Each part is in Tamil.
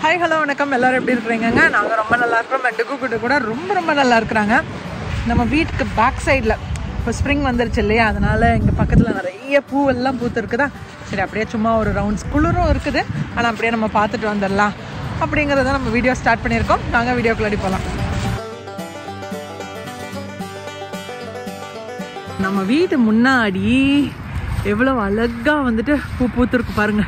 ஹாய் ஹலோ வணக்கம் எல்லாரும் எப்படி இருக்கிறீங்கங்க நாங்கள் ரொம்ப நல்லா இருக்கிறோம் டுக்கு குட்டு கூட ரொம்ப ரொம்ப நல்லா இருக்கிறாங்க நம்ம வீட்டுக்கு பேக் சைடில் இப்போ ஸ்ப்ரிங் வந்துருச்சு இல்லையா அதனால எங்கள் பக்கத்தில் நிறைய பூவெல்லாம் பூத்து இருக்குதா சரி அப்படியே சும்மா ஒரு ரவுண்ட்ஸ் குளிரும் இருக்குது ஆனால் அப்படியே நம்ம பார்த்துட்டு வந்துடலாம் அப்படிங்கிறத நம்ம வீடியோ ஸ்டார்ட் பண்ணியிருக்கோம் நாங்கள் வீடியோக்குள்ளாடி போகலாம் நம்ம வீட்டு முன்னாடி எவ்வளோ அழகா வந்துட்டு பூ பூத்துருக்கு பாருங்க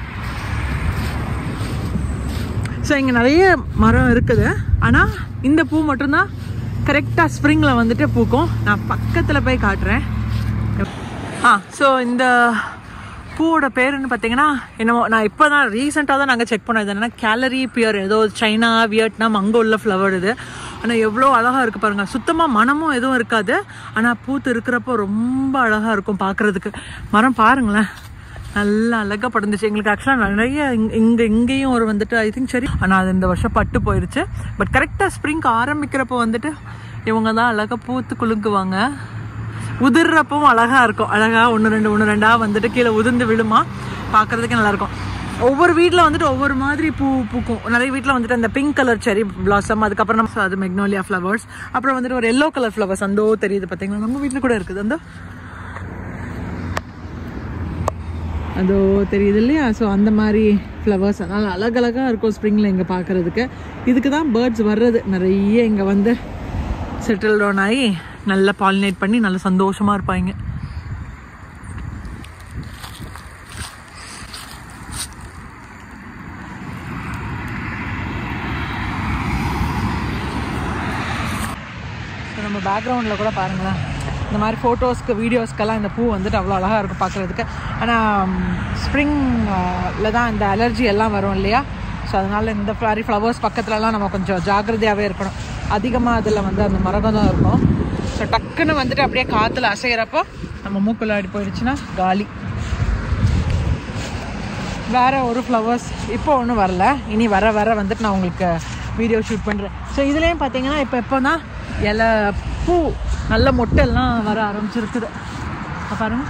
ஸோ இங்கே நிறைய மரம் இருக்குது ஆனால் இந்த பூ மட்டும்தான் கரெக்டாக ஸ்ப்ரிங்கில் வந்துட்டு பூக்கும் நான் பக்கத்தில் போய் காட்டுறேன் ஆ ஸோ இந்த பூவோட பேருன்னு பார்த்தீங்கன்னா என்னமோ நான் இப்போ தான் ரீசெண்டாக தான் நாங்கள் செக் பண்ணோம் இது என்னன்னா கேலரி பியர் ஏதோ சைனா வியட்நாம் அங்கே உள்ள ஃப்ளவர் இது ஆனால் எவ்வளோ அழகாக இருக்குது பாருங்கள் சுத்தமாக மனமும் எதுவும் இருக்காது ஆனால் பூத்து இருக்கிறப்போ ரொம்ப அழகாக இருக்கும் பார்க்குறதுக்கு மரம் பாருங்களேன் நல்லா அழகாக படந்துச்சு எங்களுக்கு ஆக்சுவலாக நிறைய இங்க- இங்க இங்கேயும் ஒரு வந்துட்டு ஐ திங்க் சரி ஆனால் அது இந்த வருஷம் பட்டு போயிருச்சு பட் கரெக்டாக ஸ்ப்ரிங்க் ஆரம்பிக்கிறப்போ வந்துட்டு இவங்க தான் அழகாக பூத்து குலுங்குவாங்க உதிர்றப்பவும் அழகா இருக்கும் அழகா ஒன்று ரெண்டு ஒன்று ரெண்டா வந்துட்டு கீழே உதிர்ந்து விழுமா பார்க்கறதுக்கு நல்லா இருக்கும் ஒவ்வொரு வீட்டில் வந்துட்டு ஒவ்வொரு மாதிரி பூ பூக்கும் நிறைய வீட்டில் வந்துட்டு அந்த பிங்க் கலர் செரி பிளாசம் அதுக்கப்புறம் நம்ம அது மெக்னோலியா ஃப்ளவர்ஸ் அப்புறம் வந்துட்டு ஒரு எல்லோ கலர் ஃப்ளவர்ஸ் அந்தோ தெரியுது பார்த்தீங்களா நம்ம வீட்டில் கூட இருக்குது அந்த அதோ தெரியுது இல்லையா ஸோ அந்த மாதிரி ஃப்ளவர்ஸ் அதனால் அழகழகாக இருக்கும் ஸ்ப்ரிங்கில் இங்கே பார்க்குறதுக்கு இதுக்கு தான் பேர்ட்ஸ் வர்றது நிறைய இங்கே வந்து செட்டில் டவுன் ஆகி நல்லா பாலினேட் பண்ணி நல்லா சந்தோஷமாக இருப்பாங்க ஸோ நம்ம பேக்ரவுண்டில் கூட பாருங்களேன் இந்த மாதிரி ஃபோட்டோஸ்க்கு வீடியோஸ்க்கெல்லாம் இந்த பூ வந்துட்டு அவ்வளோ அழகாக இருக்கும் பார்க்குறதுக்கு ஆனால் ஸ்ப்ரிங்கில் தான் இந்த அலர்ஜி எல்லாம் வரும் இல்லையா ஸோ அதனால் இந்த மாதிரி ஃப்ளவர்ஸ் பக்கத்துலலாம் நம்ம கொஞ்சம் ஜாக்கிரதையாகவே இருக்கணும் அதிகமாக அதில் வந்து அந்த மரகதம் இருக்கும் ஸோ டக்குன்னு வந்துட்டு அப்படியே காற்றுல அசைகிறப்போ நம்ம மூக்குள்ள அடி போயிடுச்சுன்னா காலி வேற ஒரு ஃப்ளவர்ஸ் இப்போ ஒன்றும் வரல இனி வர வர வந்துட்டு நான் உங்களுக்கு வீடியோ ஷூட் பண்ணுறேன் ஸோ இதுலேயும் பார்த்தீங்கன்னா இப்போ எப்போனா இலை பூ நல்ல மொட்டெல்லாம் வர ஆரம்பிச்சிருக்குது அப்ப பாருங்க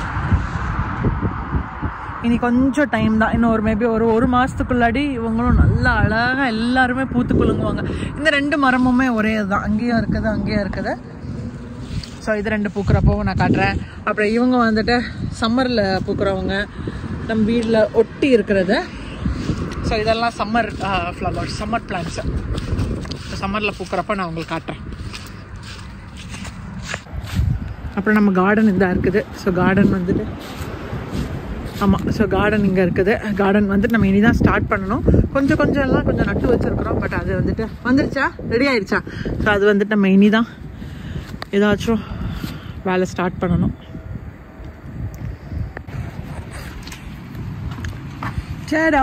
இனி கொஞ்சம் டைம் தான் இன்னும் ஒரு மேபி ஒரு ஒரு மாதத்துக்குள்ளாடி இவங்களும் நல்லா அழகாக எல்லாருமே பூத்து குலுங்குவாங்க இந்த ரெண்டு மரமுமே ஒரே இதுதான் அங்கேயும் இருக்குது அங்கேயும் இருக்குது ஸோ இது ரெண்டு பூக்கிறப்போ நான் காட்டுறேன் அப்புறம் இவங்க வந்துட்டு சம்மரில் பூக்கிறவங்க நம்ம வீட்டில் ஒட்டி இருக்கிறது ஸோ இதெல்லாம் சம்மர் ஃப்ளவர்ஸ் சம்மர் பிளான்ஸு சம்மரில் பூக்கிறப்ப நான் உங்களுக்கு காட்டுறேன் அப்புறம் நம்ம கார்டன் இதாக இருக்குது ஸோ கார்டன் வந்துட்டு ஆமாம் ஸோ கார்டன் இங்கே இருக்குது கார்டன் வந்துட்டு நம்ம இனி தான் ஸ்டார்ட் பண்ணணும் கொஞ்சம் கொஞ்சம் எல்லாம் கொஞ்சம் நட்டு வச்சுருக்குறோம் பட் அது வந்துட்டு வந்துருச்சா ரெடி ஆயிடுச்சா ஸோ அது வந்துட்டு நம்ம இனி தான் ஏதாச்சும் வேலை ஸ்டார்ட் பண்ணணும் சேடா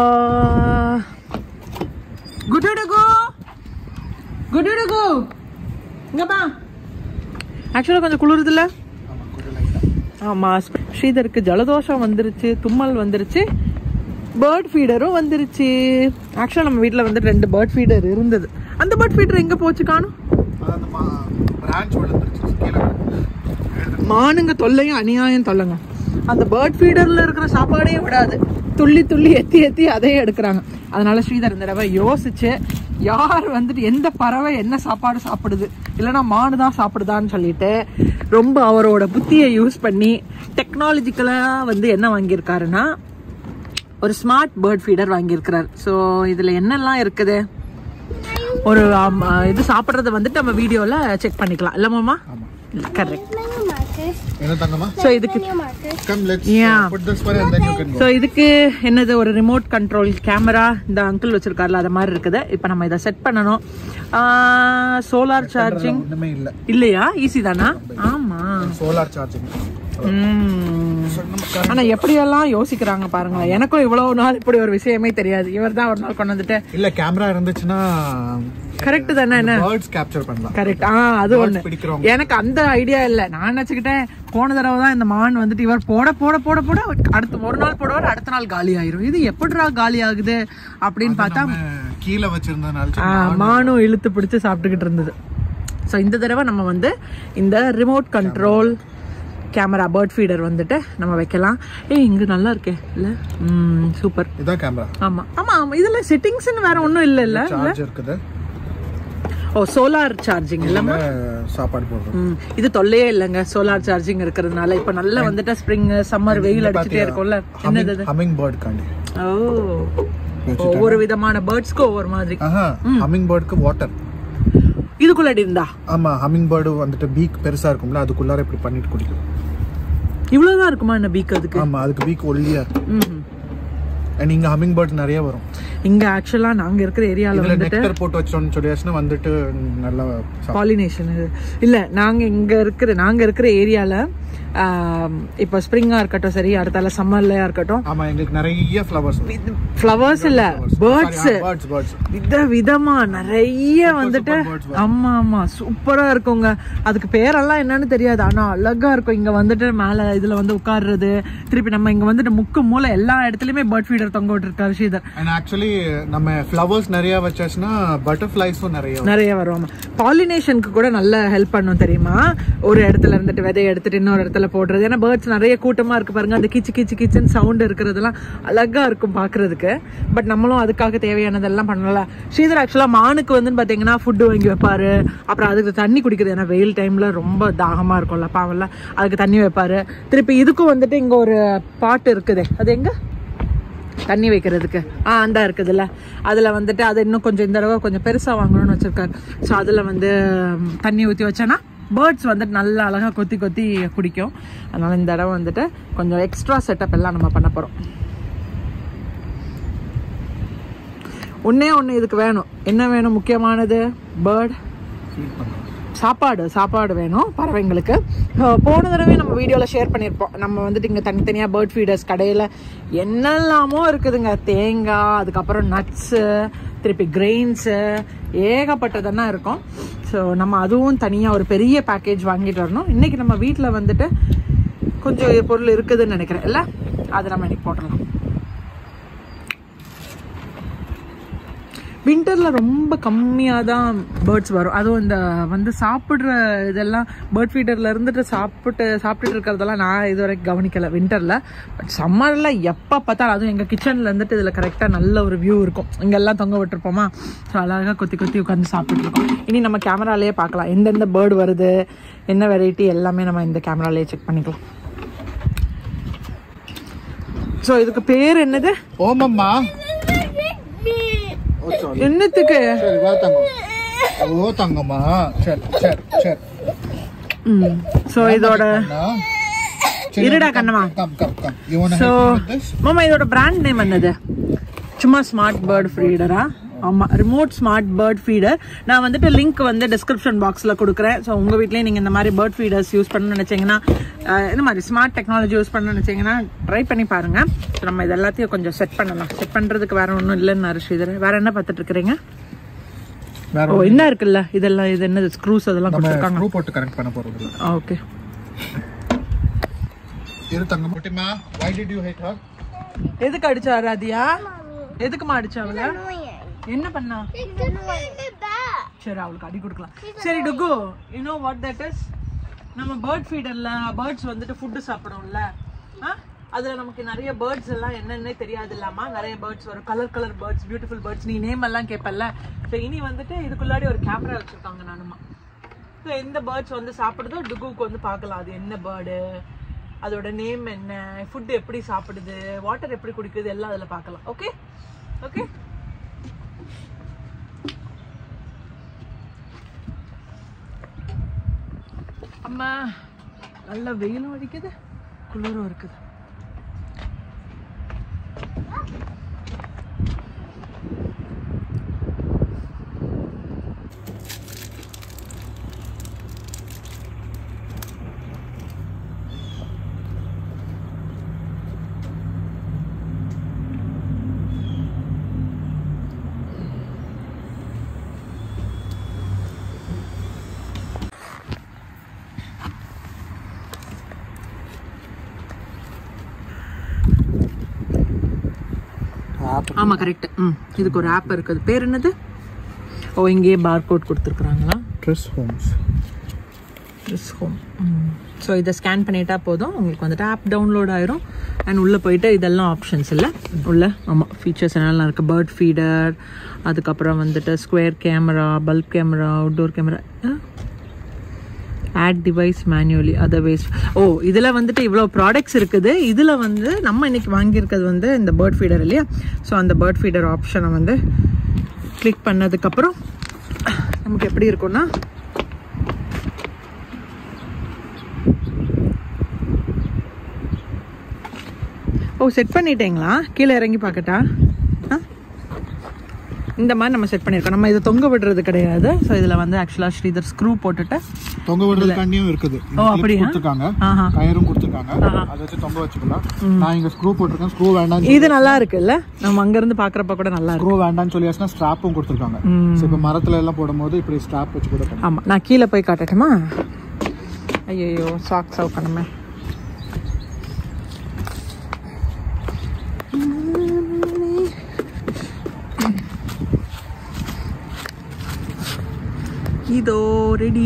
குட்டுடுகு குட்டுடுகு இங்கப்பா ஆக்சுவலாக கொஞ்சம் குளிருதுல்ல ஆமாம் ஸ்ரீதருக்கு ஜலதோஷம் வந்துருச்சு தும்மல் வந்துருச்சு பேர்ட் ஃபீடரும் வந்துருச்சு ஆக்சுவலாக நம்ம வீட்டில் வந்து ரெண்டு பேர்ட் ஃபீடர் இருந்தது அந்த பேர்ட் ஃபீடர் எங்கே போச்சு காணும் பிரான்ச் விழுந்துருச்சு கீழே மானுங்க தொல்லையும் அநியாயம் தொல்லைங்க அந்த பேர்ட் ஃபீடர்ல இருக்கிற சாப்பாடே விடாது துள்ளி துள்ளி எத்தி எத்தி அதையே எடுக்கிறாங்க அதனால ஸ்ரீதர் இந்த தடவை யோசிச்சு யார் வந்துட்டு எந்த பறவை என்ன சாப்பாடு சாப்பிடுது இல்லைன்னா மானு தான் சாப்பிடுதான்னு சொல்லிட்டு ரொம்ப அவரோட புத்தியை யூஸ் பண்ணி டெக்னாலஜிக்கலாக வந்து என்ன வாங்கியிருக்காருன்னா ஒரு ஸ்மார்ட் பேர்ட் ஃபீடர் வாங்கியிருக்கிறார் ஸோ இதில் என்னெல்லாம் இருக்குது ஒரு ஆம், இது சாப்பிட்றத வந்துட்டு நம்ம வீடியோவில் செக் பண்ணிக்கலாம் இல்லை மாமா கரெக்ட் என்ன தங்கம்மா ஸோ இதுக்கு come let's Yeah. put this for and then you can go so இதுக்கு என்னது ஒரு ரிமோட் கண்ட்ரோல் கேமரா இந்த அங்கிள் வச்சிருக்காருல அது மாதிரி இருக்குது இப்போ நம்ம இதை செட் பண்ணணும் சோலார் சார்ஜிங் ஒண்ணுமே இல்ல இல்லையா ஈஸி தானா ஆமா சோலார் சார்ஜிங் ம். ஆனா எப்படியெல்லாம் யோசிக்கிறாங்க பாருங்களேன் எனக்கும் இவ்வளவு நாள் இப்படி ஒரு விஷயமே தெரியாது இவர் தான் ஒரு நாள் கொண்டு வந்துட்டு இல்ல கேமரா இருந்துச்சுன்னா கரெக்ட் தானே என்ன பேர்ட்ஸ் கேப்சர் பண்ணலாம் கரெக்ட் ஆ அது ஒண்ணு பிடிக்கிறவங்க. எனக்கு அந்த ஐடியா இல்ல நான் நினைச்சுக்கிட்டேன் போன தடவை தான் இந்த மான் வந்துட்டு இவர் போட போட போட போட அடுத்த ஒரு நாள் போடுவார் அடுத்த நாள் காலி ஆயிரும் இது எப்படிடா காலி ஆகுது அப்படின்னு பார்த்தா நம்ம கீழே வச்சிருந்தனால ஆ, மானும் இழுத்து பிடிச்சு சாப்பிட்டுக்கிட்டு இருந்தது ஸோ இந்த தடவை நம்ம வந்து இந்த remote control camera bird feeder வந்துட்டு நம்ம வைக்கலாம் ஏய் இங்கே நல்லா இருக்கே இல்லை ம் சூப்பர் இதான் கேமரா ஆமாம் ஆமாம் ஆமாம் இதில் செட்டிங்ஸ்னு வேற ஒன்றும் இல்லை இல்லை சார்ஜ் இருக்குது ஓ சோலார் சார்ஜிங் இல்லைம்மா இதுல சாப்பாடு போடுறோம் ம் இது தொல்லையே இல்லைங்க சோலார் சார்ஜிங் இருக்கிறதுனால இப்போ நல்லா வந்துட்டு ஸ்ப்ரிங் சம்மர் வெயில் அடிச்சுட்டே இருக்கும்ல என்னது இது? ஹமிங் பேர்ட் காண்டி ஓ ஒவ்வொரு விதமான பேர்ட்ஸ்க்கு ஒவ்வொரு மாதிரி ஆஹா ஹமிங் பேர்டுக்கு வாட்டர் இதுக்குள்ளடி இருந்தா ஆமா ஹமிங் பேர்டு வந்துட்டு பீக் பெருசா இருக்கும்ல அதுக்குள்ளார இப்படி பண்ணிட்டு குடிக்கும் இவ்வளவுதான் இருக்குமா என்ன பீக் அதுக்கு ஆமா அதுக்கு பீக் ஒல்லியா இருக்கும் ம் அண்ட் இங்க ஹமிங் பேர்ட் நிறைய வரும் இங்க ஆக்சுவலா நாங்க இருக்கிற ஏரியால இதுல வந்துட்டு நெக்டர் போட்டு வச்சோம்னு சொல்லியாச்சுன்னா வந்துட்டு நல்லா சாப்பிடும். பாலினேஷன் இது இல்ல நாங்க இங்க இருக்கிற நாங்க இருக்கிற ஏரியால இப்போ ஸ்ப்ரிங்கா இருக்கட்டும் சரி அடுத்தால சம்மர்லயா இருக்கட்டும் ஆமா எங்களுக்கு நிறைய ஃப்ளவர்ஸ் ஃப்ளவர்ஸ் இல்ல பேர்ட்ஸ் பேர்ட்ஸ் பேர்ட்ஸ் வித விதமா நிறைய வந்துட்டு birds ஆமா ஆமா சூப்பரா இருக்குங்க அதுக்கு பேரெல்லாம் என்னன்னு தெரியாது ஆனா அழகா இருக்கும் இங்க வந்துட்டு மேல இதுல வந்து உட்கார்றது திருப்பி நம்ம இங்க வந்துட்டு முக்கு மூளை எல்லா இடத்துலயுமே பேர்ட் ஃபீடர் தொங்க விட்டுருக்காரு ஸ்ரீதர் அண்ட் ஆக்சுவலி நம்ம ஃப்ளவர்ஸ் நிறைய வச்சாச்சுன்னா பட்டர்ஃப்ளைஸும் நிறைய வரும். நிறைய வரும் பாலினேஷனுக்கு கூட நல்ல ஹெல்ப் பண்ணும் தெரியுமா ஒரு இடத்துல இருந்துட்டு விதையை எடுத்துட்டு இன்னொரு இடத்துல போடுறது ஏன்னா பேர்ட்ஸ் நிறைய கூட்டமா இருக்கு பாருங்க அந்த கிச்சு கிச்சு கிச்சுன்னு சவுண்ட் இருக்கிறதெல்லாம் அழகா இருக்கும் பாக்குறதுக்கு பட் நம்மளும் அதுக்காக தேவையானதெல்லாம் பண்ணல ஸ்ரீதர் ஆக்சுவலா மானுக்கு வந்து பாத்தீங்கன்னா ஃபுட்டு வாங்கி வைப்பாரு அப்புறம் அதுக்கு தண்ணி குடிக்கிறது ஏன்னா வெயில் டைம்ல ரொம்ப தாகமா இருக்கும்ல பாவம்ல அதுக்கு தண்ணி வைப்பாரு திருப்பி இதுக்கும் வந்துட்டு இங்க ஒரு பாட்டு இருக்குதே அது எங்க தண்ணி வைக்கிறதுக்கு ஆ அந்த இருக்குதுல்ல அதில் வந்துட்டு அது இன்னும் கொஞ்சம் இந்த தடவை கொஞ்சம் பெருசாக வாங்கணும்னு வச்சுருக்காரு ஸோ அதில் வந்து ம், தண்ணி ஊற்றி வச்சேன்னா பேர்ட்ஸ் வந்துட்டு நல்லா அழகாக கொத்தி கொத்தி குடிக்கும் அதனால் இந்த தடவை வந்துட்டு கொஞ்சம் எக்ஸ்ட்ரா செட்டப் எல்லாம் நம்ம பண்ண போகிறோம் ஒன்றே ஒன்று இதுக்கு வேணும் என்ன வேணும் முக்கியமானது பேர்ட் Feed பண்ணுவோம். சாப்பாடு சாப்பாடு வேணும் பறவைங்களுக்கு அஹ் போன தடவை நம்ம வீடியோவில் ஷேர் பண்ணியிருப்போம் நம்ம வந்துட்டு இங்கே தனித்தனியாக பேர்ட் ஃபீடர்ஸ் கடையில் என்னெல்லாமோ இருக்குதுங்க தேங்காய் அதுக்கப்புறம் நட்ஸு திருப்பி கிரெயின்ஸு ஏகப்பட்டதெல்லாம் இருக்கும் ஸோ நம்ம அதுவும் தனியாக ஒரு பெரிய பேக்கேஜ் வாங்கிட்டு வரணும் இன்றைக்கி நம்ம வீட்டில் வந்துட்டு கொஞ்சம் பொருள் இருக்குதுன்னு நினைக்கிறேன் இல்லை அது நம்ம இன்னைக்கு போட்டுடலாம் வின்டரில் ரொம்ப கம்மியாக தான் பேர்ட்ஸ் வரும் அதுவும் இந்த வந்து சாப்பிட்ற இதெல்லாம் பேர்ட் ஃபீடரில் இருந்துட்டு சாப்பிட்டு சாப்பிட்டுட்டு இருக்கிறதெல்லாம் நான் இது வரைக்கும் கவனிக்கலை வின்டரில் பட் சம்மரில் எப்போ பார்த்தாலும் அதுவும் எங்கள் கிச்சனில் இருந்துட்டு இதில் கரெக்டாக நல்ல ஒரு வியூ இருக்கும் இங்கெல்லாம் தொங்க விட்டுருப்போமா ஸோ அழகாக கொத்தி கொத்தி உட்காந்து சாப்பிட்டுட்டு இருக்கோம் இனி நம்ம கேமராலேயே பார்க்கலாம் எந்தெந்த பேர்டு வருது என்ன வெரைட்டி எல்லாமே நம்ம இந்த கேமராலேயே செக் பண்ணிக்கலாம் ஸோ இதுக்கு பேர் என்னது ஓமம்மா ஓ sorry. என்னத்துக்கு சரி வா தங்கம் ஓ தங்கம்மா சரி சரி சரி ம் ஸோ இதோட நான் சரி, இருடா கண்ணம்மா come come come you want so help me with this மாமா இதோட பிராண்ட் நேம் என்னது சும்மா ஸ்மார்ட் பேர்ட் ஃபீடரா ஆமாம் ரிமோட் ஸ்மார்ட் பேர்ட் ஃபீடர் நான் வந்துட்டு லிங்க் வந்து டிஸ்கிரிப்ஷன் பாக்ஸில் கொடுக்குறேன் ஸோ உங்கள் வீட்லேயே நீங்கள் இந்த மாதிரி பேர்ட் ஃபீடர்ஸ் யூஸ் பண்ணணும்னு நினச்சிங்கன்னா அஹ், இந்த மாதிரி ஸ்மார்ட் டெக்னாலஜி யூஸ் பண்ணணும்னு நினச்சிங்கன்னா ட்ரை பண்ணி பாருங்கள் ஸோ நம்ம இது எல்லாத்தையும் கொஞ்சம் செட் பண்ணலாம் செட் பண்ணுறதுக்கு வேற ஒன்றும் இல்லைன்னு ஸ்ரீதர் வேற என்ன பார்த்துட்டு இருக்கிறீங்க வேற ஓ என்ன இருக்குல்ல இதெல்லாம் இது என்னது ஸ்க்ரூஸ் அதெல்லாம் நம்ம கொடுத்துருக்காங்க ஸ்க்ரூ போட்டு கனெக்ட் பண்ண போறது இல்ல ஓகே இரு தங்கம் குட்டிமா why did you hit her எதுக்கு அடிச்சா ராதியா எதுக்குமா அடிச்சாவல என்ன பண்ணா சரி அவளுக்கு அடி கொடுக்கலாம் சரி டுகு you know what that is நம்ம பேர்ட் ஃபீடர்ல பேர்ட்ஸ் வந்துட்டு ஃபுட்டு சாப்பிடும்ல ஆ? அதுல நமக்கு நிறைய பேர்ட்ஸ் எல்லாம் என்னன்னே தெரியாது இல்லாம நிறைய பேர்ட்ஸ் வரும் colour colour birds beautiful birds நீ நேம் எல்லாம் கேட்பல்ல ஸோ இனி வந்துட்டு இதுக்குள்ளாடி ஒரு கேமரா வச்சிருக்காங்க நானுமா ஸோ எந்த பேர்ட்ஸ் வந்து சாப்பிடுதோ டுகுக்கு வந்து பார்க்கலாம் அது என்ன பேர்டு அதோட நேம் என்ன ஃபுட் எப்படி சாப்பிடுது வாட்டர் எப்படி குடிக்குது எல்லாம் அதில் பார்க்கலாம் ஓகே ஓகே அம்மா நல்ல வெயிலும் அடிக்குது குளிரும் இருக்குது ஆமா கரெக்ட் ம் இதுக்கு ஒரு ஆப் இருக்குது பேர் என்னது ஓ இங்கேயே பார் கோட் கொடுத்துருக்குறாங்களா ட்ரெஸ் ஹோம்ஸ் ட்ரெஸ் ஹோம் ஸோ இதை ஸ்கேன் பண்ணிட்டா போதும் உங்களுக்கு வந்துட்டு ஆப் டவுன்லோட் ஆயிரும் அண்ட் உள்ளே போயிட்டு இதெல்லாம் ஆப்ஷன்ஸ் இல்லை உள்ள ஆமாம் ஃபீச்சர்ஸ் என்னெல்லாம் இருக்குது பேர்ட் ஃபீடர் அதுக்கப்புறம் வந்துட்டு square camera bulb camera outdoor camera add device manually otherwise oh இதில் வந்துட்டு இவ்வளோ ப்ராடக்ட்ஸ் இருக்குது இதில் வந்து நம்ம இன்னைக்கு வாங்கியிருக்கிறது வந்து இந்த பேர்ட் ஃபீடர் இல்லையா ஸோ அந்த பேர்ட் ஃபீடர் ஆப்ஷனை வந்து கிளிக் பண்ணதுக்கப்புறம் நமக்கு எப்படி இருக்கும்னா ஓ செட் பண்ணிட்டீங்களா கீழே இறங்கி பார்க்கட்டா ஆ? இந்த மாதிரி நம்ம செட் பண்ணியிருக்கோம் நம்ம இதை தொங்க விடுறது கிடையாது ஸோ இதில் வந்து ஆக்சுவலாக ஸ்ரீதர் ஸ்க்ரூ போட்டுட்டு தொங்க விடுறது கண்ணியும் இருக்குது ஓ, அப்படியா? கொடுத்துருக்காங்க ஆஹா. கயிறும் கொடுத்துருக்காங்க அதை வச்சு தொங்க வச்சுக்கலாம் நான் இங்க ஸ்க்ரூ போட்டிருக்கேன் ஸ்க்ரூ வேண்டாம் இது நல்லா இருக்குல்ல நம்ம அங்கேருந்து பார்க்குறப்ப கூட நல்லா இருக்கு ஸ்க்ரூ வேண்டாம்னு சொல்லியாச்சுன்னா ஸ்ட்ராப்பும் கொடுத்துருக்காங்க ஸோ இப்போ மரத்துல எல்லாம் போடும்போது இப்படி ஸ்ட்ராப் வச்சு கூட பண்ணலாம் ஆமாம் நான் கீழே போய் காட்டட்டுமா ஐயோ சாக்ஸ் அவுட் பண்ணுமே இதோ ரெடி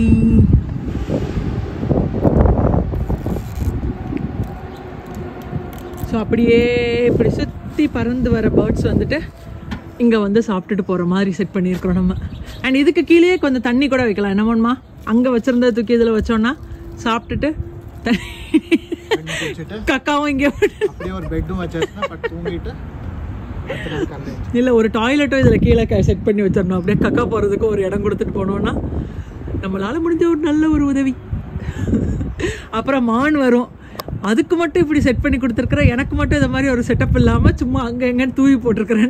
ஸோ அப்படியே இப்படி சுற்றி பறந்து வர பேர்ட்ஸ் வந்துட்டு இங்கே வந்து சாப்பிட்டுட்டு போகிற மாதிரி செட் பண்ணியிருக்கிறோம் நம்ம அண்ட் இதுக்கு கீழேயே கொஞ்சம் தண்ணி கூட வைக்கலாம் என்ன பண்ணுமா அங்கே வச்சுருந்த தூக்கி இதில் வச்சோன்னா சாப்பிட்டுட்டு த- வச்சுட்டு கக்காவும் இங்கே அப்படியே ஒரு பெட்டும் வச்சாச்சுன்னா பட் தூங்கிட்டு அடுத்தது கல்லை இல்லை ஒரு டாய்லெட்டும் இதில் கீழே செட் பண்ணி வச்சிடணும் அப்படியே கக்கா போகிறதுக்கு ஒரு இடம் கொடுத்துட்டு போனோம்னா நம்மளால முடிஞ்ச ஒரு நல்ல ஒரு உதவி அப்புறம் மான் வரும் அதுக்கு மட்டும் இப்படி செட் பண்ணி கொடுத்துருக்குற எனக்கு மட்டும் இந்த மாதிரி ஒரு செட்டப் இல்லாமல் சும்மா அங்கே எங்கன்னு தூவி போட்டிருக்கிறேன்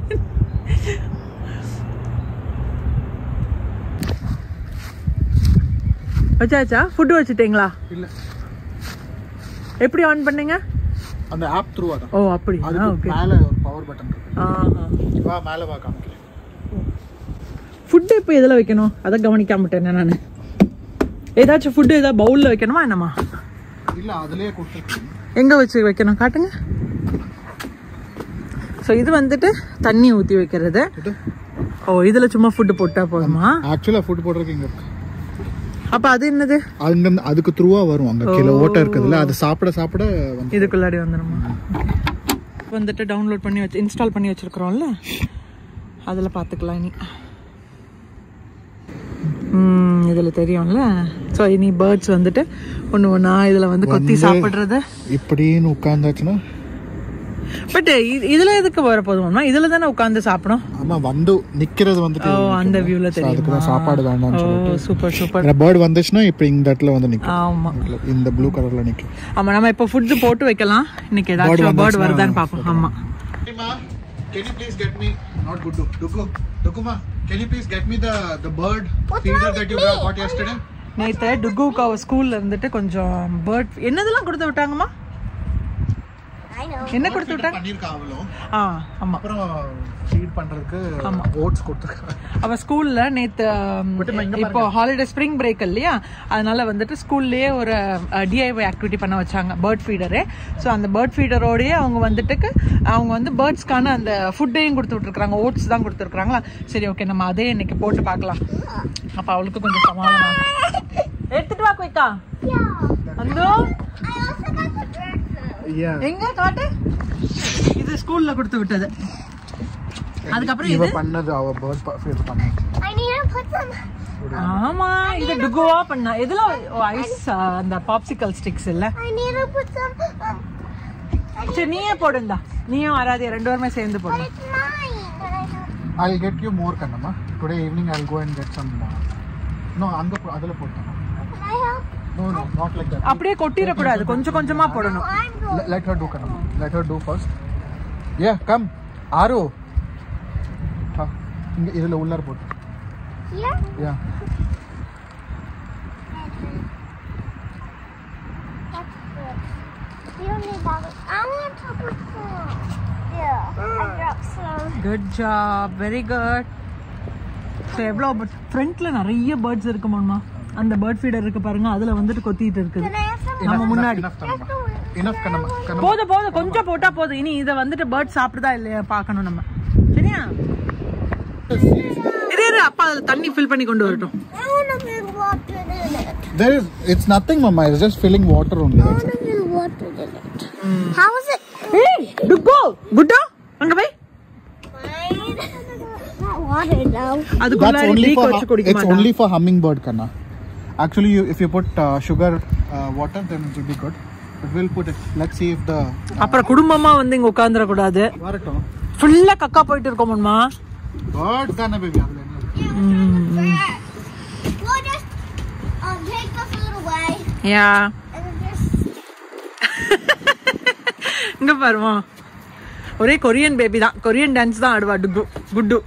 வச்சாச்சா ஃபுட்டு வச்சுட்டீங்களா இல்லை எப்படி ஆன் பண்ணீங்க அந்த ஆப் த்ரூ அதான் ஓ அப்படி அதுக்கு ஓகே மேலே ஒரு பவர் பட்டன் இருக்கு ஆ வா மேலே வா காமிக்கிறேன் ஃபுட்டு இப்போ எதில் வைக்கணும் அதை கவனிக்காம விட்டேன் நான் ஏதாச்சும் ஃபுட்டு ஏதாவது பவுலில் வைக்கணுமா என்னம்மா இல்லை அதுலயே கொடுத்துருக்கு எங்கே வச்சு வைக்கணும் காட்டுங்க ஸோ இது வந்துட்டு தண்ணி ஊற்றி வைக்கிறது இது ஓ இதில் சும்மா ஃபுட்டு போட்டால் போதுமா ஆக்சுவலாக ஃபுட் போடுறதுக்கு இங்கே இருக்கு அப்போ அது என்னது அங்க அதுக்கு த்ரூவா வரும் அங்க கீழே ஓட்டை இருக்குதுல்ல அது சாப்பிட சாப்பிட வந்து இதுக்குள்ளாடி வந்துடுமா வந்துட்டு டவுன்லோட் பண்ணி வச்சு இன்ஸ்டால் பண்ணி வச்சுருக்குறோம்ல அதில் பார்த்துக்கலாம் இனி ம் இதில் தெரியும்ல ஸோ இனி பேர்ட்ஸ் வந்துட்டு ஒன்று ஒன்றா இதில் வந்து கொத்தி சாப்பிட்றது இப்படின்னு உட்கார்ந்தாச்சுன்னா பட் இதில் எதுக்கு வர போதுமா இதில் தானே உட்காந்து சாப்பிடும் ஆமா வந்து நிக்கிறது வந்துட்டு ஓ அந்த வியூவில் So, அதுக்கு தெரியும் தான் சாப்பாடு வேண்டாம்னு ஓ சூப்பர் சூப்பர் பேர்ட் வந்துச்சுன்னா இப்போ இந்த இடத்துல வந்து நிக்கும் ஆமாம் இதுல, இந்த ப்ளூ கலர்ல நிக்கும் ஆமாம் நம்ம இப்போ ஃபுட்டு போட்டு வைக்கலாம் இன்னைக்கு ஏதாச்சும் பேர்டு வருதான்னு பார்ப்போம் ஆமாம் Can you please get me not Guddu Duku Dukuma can you please get me the the bird feeder that you got got yesterday நேற்று டுகுக்கு அவ ஸ்கூல்ல இருந்துட்டு கொஞ்சம் பேர்ட் என்னதெல்லாம் கொடுத்து விட்டாங்கம்மா என்ன கொடுத்து விட்டாங்க பண்ணிருக்கா அவளும் ஆ ஆமா அப்புறம் ஃபீட் பண்றதுக்கு ஓட்ஸ் கொடுத்துருக்கா அவ ஸ்கூல்ல நேத்து ம், இப்போ ஹாலிடே ஸ்ப்ரிங் பிரேக் இல்லையா அதனால வந்துட்டு ஸ்கூல்லயே ஒரு டிஐஒய் ஆக்டிவிட்டி பண்ண வச்சாங்க பேர்ட் ஃபீடரு ஸோ அந்த பேர்ட் ஃபீடரோடயே அவங்க வந்துட்டு அவங்க வந்து பேர்ட்ஸ்க்கான அந்த ஃபுட்டையும் கொடுத்து விட்டுருக்காங்க ஓட்ஸ் தான் கொடுத்துருக்காங்களா சரி ஓகே நம்ம அதே இன்னைக்கு போட்டு பார்க்கலாம் அப்போ அவளுக்கு கொஞ்சம் சமாதானம் எடுத்துட்டு வா குயிக்கா அந்தோ yeah எங்க காட்டு இது ஸ்கூல்ல கொடுத்து விட்டது அதுக்கப்புறம் இவ இது பண்ணது அவ பேர்ட் ஃபீட் பண்ண I need to put some. ஆமா இது டுகுவா பண்ணா எதுல ஐஸ் அந்த பாப்சிக்கல் ஸ்டிக்ஸ் இல்ல I need to put some. Um, சரி நீயே போடுந்தா நீயும் ஆராதியா ரெண்டு பேருமே சேர்ந்து போடுங்க it's mine. But I don't. I'll get you more kannama today evening I'll go and get some uh, no அங்க போ- அதுல போட்டேன் Can I help? no no not like that அப்படியே கொட்டிடக்கூடாது கொஞ்சம் கொஞ்சமா போடணும் I'm going. Let- let her do kannama let her do first yeah come ஆரு ஆ, இங்க இதுல உள்ளார போட்டு Here? yeah That's good. You don't need that. I want to put some. Yeah. I dropped some. Good job very good so எவ்வளோ ஃப்ரண்ட்ல நிறைய பேர்ட்ஸ் இருக்குமாம்மா அந்த பேர்ட் ஃபீடர் இருக்கு பாருங்க அதுல வந்துட்டு கொத்திட்டு இருக்குது Can I have some? நம்ம முன்னாடி enough kannama enough kannama kannama போதும் போதும் கொஞ்சம் போட்டா போதும் இனி இதை வந்துட்டு பேர்ட் சாப்பிடுதா இல்லையா பார்க்கணும் நம்ம சரியா இரு இரு அப்பா அதுல தண்ணி ஃபில் பண்ணி கொண்டு வரட்டும் I want to feel water in it. There is, it's nothing, Mama. It's just filling water only. I want to feel water in it. How is it? டுக்கோ குட்டா அங்க போய் Fine. Not water now. That's அதுக்குள்ளாடி only டீ for வச்சு hu- குடிக்க it's மாட்டான் only for hummingbird, Kanna. Actually, you, if you put uh, sugar uh, water, then it will be good. But we'll put it. Let's see if the அப்புறம் குடும்பமா வந்து இங்க உட்காந்துட கூடாது Varatum. ஃபுல்லா கக்கா போயிட்டு இருக்கோம்மா bird தானே baby அதுல என்ன இருக்கு? We'll just um, take the food away yeah and then just. இங்க பாருமா ஒரே கொரியன் பேபி தான் கொரியன் டான்ஸ் தான் ஆடுவா டுக்கு குட்டு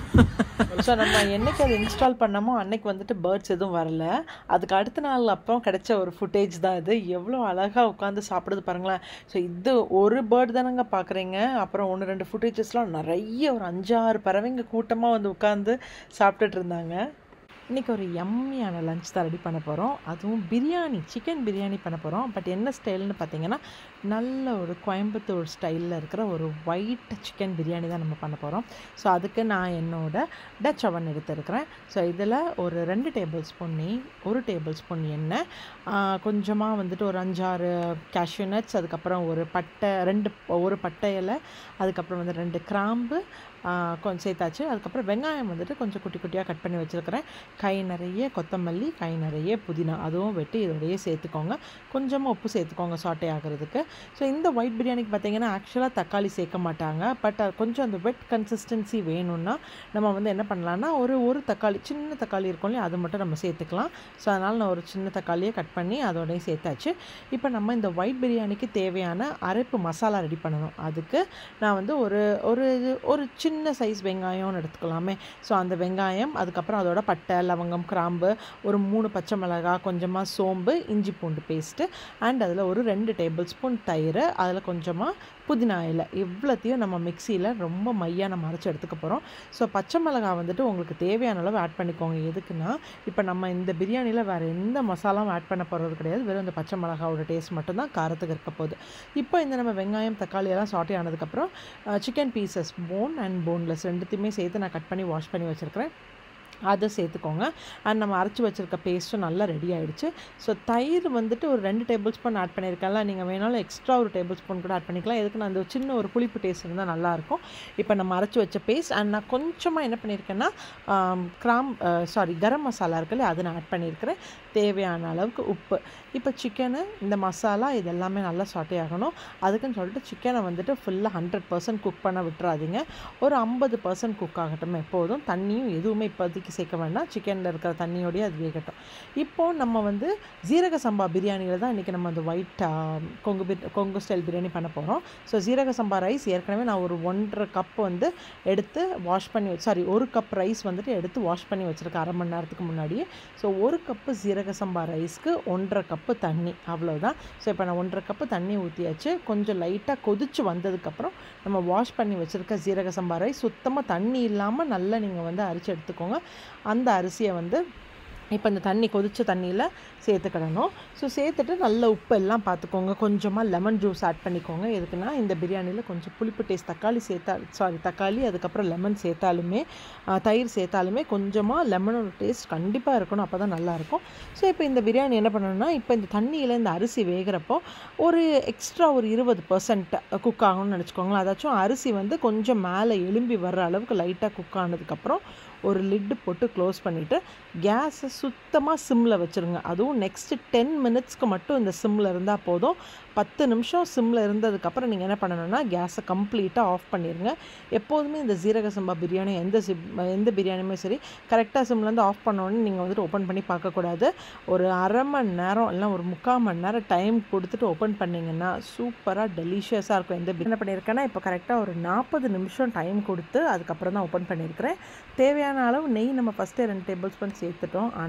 ஸோ நம்ம என்னைக்கு அதை இன்ஸ்டால் பண்ணமோ அன்னைக்கு வந்துட்டு பேர்ட்ஸ் எதுவும் வரல அதுக்கு அடுத்த நாள் அப்புறம் கிடைச்ச ஒரு ஃபுட்டேஜ் தான் இது எவ்வளோ அழகாக உட்காந்து சாப்பிடுது பாருங்களேன் ஸோ இது ஒரு பேர்ட் தானங்க பார்க்குறீங்க அப்புறம் ஒன்று ரெண்டு ஃபுட்டேஜஸ்லாம் நிறைய ஒரு அஞ்சாறு பறவைங்க கூட்டமாக வந்து உட்காந்து சாப்பிட்டுட்டு இருந்தாங்க இன்றைக்கி ஒரு யம்மியான லஞ்ச் தான் ரெடி பண்ண போகிறோம் அதுவும் பிரியாணி சிக்கன் பிரியாணி பண்ண போகிறோம் பட் என்ன ஸ்டைல்னு பார்த்தீங்கன்னா நல்ல ஒரு கோயம்புத்தூர் ஸ்டைலில் இருக்கிற ஒரு ஒயிட் சிக்கன் பிரியாணி தான் நம்ம பண்ண போகிறோம் ஸோ அதுக்கு நான் என்னோட டச் அவன் எடுத்துருக்கிறேன் ஸோ இதில் ஒரு ரெண்டு டேபிள் ஸ்பூன் நெய் ஒரு டேபிள் ஸ்பூன் எண்ணெய் கொஞ்சமாக வந்துட்டு ஒரு அஞ்சாறு cashew nuts அதுக்கப்புறம் ஒரு பட்டை ரெண்டு ஒரு பட்டை இலை அதுக்கப்புறம் வந்து ரெண்டு கிராம்பு ஆ, கொஞ்சம் சேர்த்தாச்சு அதுக்கப்புறம் வெங்காயம் வந்துட்டு கொஞ்சம் குட்டி குட்டியாக கட் பண்ணி வச்சுருக்கிறேன் கை நிறைய கொத்தமல்லி கை நிறைய புதினா அதுவும் வெட்டி இதோடயே சேர்த்துக்கோங்க கொஞ்சமாக உப்பு சேர்த்துக்கோங்க சாட்டை ஆகிறதுக்கு ஸோ இந்த ஒயிட் பிரியாணிக்கு பார்த்தீங்கன்னா ஆக்சுவலாக தக்காளி சேர்க்க மாட்டாங்க பட் கொஞ்சம் அந்த வெட் கன்சிஸ்டன்சி வேணும்னா நம்ம வந்து என்ன பண்ணலாம்னா ஒரு ஒரு தக்காளி சின்ன தக்காளி இருக்கும் இல்லையா அது மட்டும் நம்ம சேர்த்துக்கலாம் ஸோ அதனால் நான் ஒரு சின்ன தக்காளியை கட் பண்ணி அதோடய சேர்த்தாச்சு இப்போ நம்ம இந்த ஒயிட் பிரியாணிக்கு தேவையான அரைப்பு மசாலா ரெடி பண்ணணும் அதுக்கு நான் வந்து ஒரு ஒரு ஒரு சின்ன சைஸ் வெங்காயம்னு எடுத்துக்கலாமே ஸோ அந்த வெங்காயம் அதுக்கப்புறம் அதோட பட்டை லவங்கம் கிராம்பு ஒரு மூணு பச்சை மிளகாய் கொஞ்சமாக சோம்பு இஞ்சி பூண்டு பேஸ்ட்டு அண்ட் அதில் ஒரு ரெண்டு டேபிள் ஸ்பூன் தயிர் அதில் கொஞ்சமாக புதினா இலை இவ்வளோத்தையும் நம்ம மிக்சியில் ரொம்ப மையாக நம்ம அரைச்சி எடுத்துக்க போகிறோம் ஸோ பச்சை மிளகாய் வந்துட்டு உங்களுக்கு தேவையான அளவு ஆட் பண்ணிக்கோங்க எதுக்குன்னா இப்போ நம்ம இந்த பிரியாணியில் வேறு எந்த மசாலாவும் ஆட் பண்ண போகிறது கிடையாது வெறும் இந்த பச்சை மிளகாவோட டேஸ்ட் மட்டும்தான் காரத்துக்கு இருக்க போகுது இப்போ இந்த நம்ம வெங்காயம் தக்காளி எல்லாம் சாட்டே ஆனதுக்கப்புறம் chicken pieces bone and boneless ரெண்டுத்தையுமே சேர்த்து நான் கட் பண்ணி வாஷ் பண்ணி வச்சுருக்கிறேன் அதை சேர்த்துக்கோங்க அண்ட் நம்ம அரைச்சி வச்சுருக்க பேஸ்ட்டும் நல்லா ரெடி ஆயிடுச்சு ஸோ தயிர் வந்துட்டு ஒரு ரெண்டு டேபிள் ஸ்பூன் ஆட் பண்ணியிருக்கேன்ல நீங்கள் வேணாலும் எக்ஸ்ட்ரா ஒரு டேபிள் ஸ்பூன் கூட ஆட் பண்ணிக்கலாம் எதுக்கு நான் அந்த சின்ன ஒரு புளிப்பு டேஸ்ட் இருந்தால் நல்லாயிருக்கும் இப்போ நம்ம அரைச்சி வச்ச பேஸ்ட் அண்ட் நான் கொஞ்சமாக என்ன பண்ணியிருக்கேன்னா ஆம், கிராம் சாரி கரம் மசாலா இருக்குல்ல அதை நான் ஆட் பண்ணியிருக்கிறேன் தேவையான அளவுக்கு உப்பு இப்போ சிக்கனு இந்த மசாலா இது எல்லாமே நல்லா சாட்டே ஆகணும் அதுக்குன்னு சொல்லிட்டு சிக்கனை வந்துட்டு ஃபுல்லாக ஹண்ட்ரட் பர்சன்ட் குக் பண்ண விட்டுறாதீங்க ஒரு ஐம்பது பர்சன்ட் குக் ஆகட்டும் எப்போதும் தண்ணியும் எதுவுமே இப்போதைக்கு சேர்க்க வேண்டாம் சிக்கனில் இருக்கிற தண்ணியோடய அது வேகட்டும் இப்போது நம்ம வந்து ஜீரக சம்பா பிரியாணியில் தான் இன்றைக்கி நம்ம அந்த ஒயிட் கொங்கு பிரி கொங்கு ஸ்டைல் பிரியாணி பண்ண போகிறோம் ஸோ ஜீரக சம்பா ரைஸ் ஏற்கனவே நான் ஒரு ஒன்றரை கப் வந்து எடுத்து வாஷ் பண்ணி சாரி ஒரு கப் ரைஸ் வந்துட்டு எடுத்து வாஷ் பண்ணி வச்சுருக்கேன் அரை மணி நேரத்துக்கு முன்னாடியே ஸோ ஒரு கப்பு ஜீரக சம்பா ரைஸ்க்கு ஒன்றரை கப்பு தண்ணி அவ்வளோதான் ஸோ இப்போ நான் ஒன்றரை கப்பு தண்ணி ஊற்றியாச்சு கொஞ்சம் லைட்டாக கொதிச்சு வந்ததுக்கப்புறம் நம்ம வாஷ் பண்ணி வச்சுருக்க ஜீரக சம்பா ரைஸ் சுத்தமாக தண்ணி இல்லாமல் நல்லா நீங்கள் வந்து அரிச்சு எடுத்துக்கோங்க அந்த அரிசியை வந்து இப்போ இந்த தண்ணி கொதிச்ச தண்ணியில் சேர்த்துக்கிடணும் ஸோ சேர்த்துட்டு நல்ல உப்பு எல்லாம் பார்த்துக்கோங்க கொஞ்சமாக லெமன் ஜூஸ் ஆட் பண்ணிக்கோங்க எதுக்குன்னா இந்த பிரியாணியில் கொஞ்சம் புளிப்பு டேஸ்ட் தக்காளி சேர்த்தா சாரி தக்காளி அதுக்கப்புறம் லெமன் சேர்த்தாலுமே ஆ, தயிர் சேர்த்தாலுமே கொஞ்சமாக லெமனோட டேஸ்ட் கண்டிப்பாக இருக்கணும் அப்போ தான் நல்லாயிருக்கும் ஸோ இப்போ இந்த பிரியாணி என்ன பண்ணணும்னா இப்போ இந்த தண்ணியில் இந்த அரிசி வேகிறப்போ ஒரு எக்ஸ்ட்ரா ஒரு இருபது பர்சன்ட் குக் ஆகணும்னு நினச்சிக்கோங்களேன் அதாச்சும் அரிசி வந்து கொஞ்சம் மேலே எலும்பி வர்ற அளவுக்கு லைட்டாக குக் ஆனதுக்கப்புறம் ஒரு லிட்டு போட்டு க்ளோஸ் பண்ணிவிட்டு கேஸை சுத்தமாக சிம்மில் வச்சுருங்க அதுவும் நெக்ஸ்ட்டு டென் மினிட்ஸ்க்கு மட்டும் இந்த சிம்மில் இருந்தால் போதும் பத்து நிமிஷம் சிம்மில் இருந்ததுக்கப்புறம் நீங்கள் என்ன பண்ணணும்னா கேஸை கம்ப்ளீட்டாக ஆஃப் பண்ணிடுங்க எப்போதுமே இந்த ஜீரக சம்பா பிரியாணி எந்த சிப் எந்த பிரியாணியுமே சரி கரெக்டாக சிம்லேருந்து ஆஃப் பண்ணோன்னு நீங்கள் வந்துட்டு ஓப்பன் பண்ணி பார்க்கக்கூடாது ஒரு அரை மணி நேரம் இல்லை ஒரு முக்கால் மணி நேரம் டைம் கொடுத்துட்டு ஓப்பன் பண்ணிங்கன்னா சூப்பராக டெலிஷியஸாக இருக்கும் எந்த பிரியாணி பண்ணியிருக்கேன்னா இப்போ கரெக்டாக ஒரு நாற்பது நிமிஷம் டைம் கொடுத்து அதுக்கப்புறம் தான் ஓப்பன் பண்ணியிருக்கிறேன் தேவையான அளவு நெய் நம்ம ஃபஸ்ட்டே ரெண்டு டேபிள் ஸ்பூன் சேர்த்துட்டோம் ஆனால்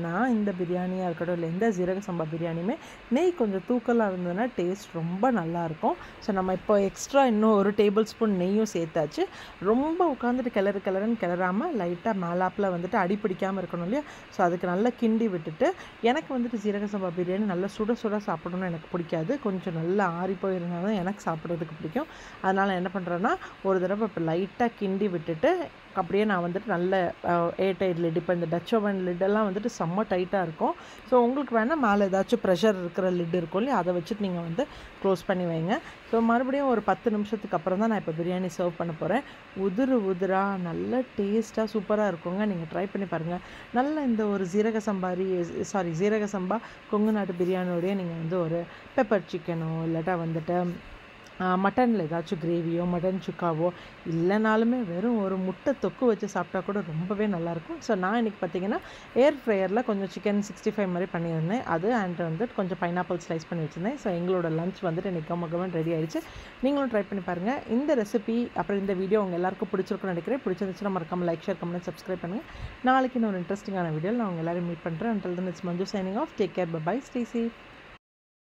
ஆனால் இந்த பிரியாணியாக இருக்கட்டும் இல்லை எந்த ஜீரக சம்பா பிரியாணியுமே நெய் கொஞ்சம் தூக்கலாக இருந்ததுன்னா டேஸ்ட் ரொம்ப நல்லாயிருக்கும் ஸோ நம்ம இப்போ எக்ஸ்ட்ரா இன்னும் ஒரு டேபிள் ஸ்பூன் நெய்யும் சேர்த்தாச்சு ரொம்ப உட்காந்துட்டு கிளறு கிளறுன்னு கிளறாமல் லைட்டாக மேலாப்பில் வந்துட்டு அடி பிடிக்காமல் இருக்கணும் இல்லையா ஸோ அதுக்கு நல்லா கிண்டி விட்டுட்டு எனக்கு வந்துட்டு ஜீரக சம்பா பிரியாணி நல்லா சுட சுட சாப்பிடணும்னு எனக்கு பிடிக்காது கொஞ்சம் நல்லா ஆறி போயிருந்தால் தான் எனக்கு சாப்பிட்றதுக்கு பிடிக்கும் அதனால் என்ன பண்ணுறேன்னா ஒரு தடவை இப்போ லைட்டாக கிண்டி விட்டுட்டு அப்படியே நான் வந்துட்டு நல்ல ஏர் டைட் லிட் இப்போ இந்த டச் ஓவன் லிட்டெல்லாம் வந்துட்டு செம்ம டைட்டாக இருக்கும் ஸோ உங்களுக்கு வேணால் மேலே ஏதாச்சும் ப்ரெஷர் இருக்கிற லிட் இருக்கும் இல்லையா அதை வச்சுட்டு நீங்கள் வந்து க்ளோஸ் பண்ணி வைங்க ஸோ மறுபடியும் ஒரு பத்து நிமிஷத்துக்கு அப்புறம் தான் நான் இப்போ பிரியாணி சர்வ் பண்ண போகிறேன் உதிரு உதிரா நல்ல டேஸ்ட்டாக சூப்பராக இருக்குங்க நீங்கள் ட்ரை பண்ணி பாருங்கள் நல்ல இந்த ஒரு ஜீரக சம்பாரி சாரி ஜீரக சம்பா கொங்கு நாட்டு பிரியாணியோடய நீங்கள் வந்து ஒரு பெப்பர் சிக்கனோ இல்லாட்டா வந்துட்டு மட்டனில் ஏதாச்சும் கிரேவியோ மட்டன் சுக்காவோ இல்லைனாலுமே வெறும் ஒரு முட்டை தொக்கு வச்சு சாப்பிட்டா கூட ரொம்பவே நல்லாயிருக்கும் ஸோ நான் இன்றைக்கி பார்த்தீங்கன்னா ஏர் ஃப்ரையரில் கொஞ்சம் சிக்கன் சிக்ஸ்டி ஃபைவ் மாதிரி பண்ணியிருந்தேன் அது அண்ட் வந்துட்டு கொஞ்சம் பைனாப்பிள் ஸ்லைஸ் பண்ணி வச்சுருந்தேன் ஸோ எங்களோட லஞ்ச் வந்துட்டு இன்றைக்கி கம்மகமன் ரெடி ஆயிடுச்சு நீங்களும் ட்ரை பண்ணி பாருங்கள் இந்த ரெசிபி அப்புறம் இந்த வீடியோ உங்கள் எல்லாருக்கும் பிடிச்சிருக்குன்னு நினைக்கிறேன் பிடிச்சிருந்துச்சுன்னா மறக்காம லைக் ஷேர் கமெண்ட் சப்ஸ்கிரைப் பண்ணுங்கள் நாளைக்கு இன்னொரு இன்ட்ரெஸ்டிங்கான வீடியோ நான் உங்கள் எல்லாரும் மீட் பண்ணுறேன் until then it's Manju signing off take care bye stay safe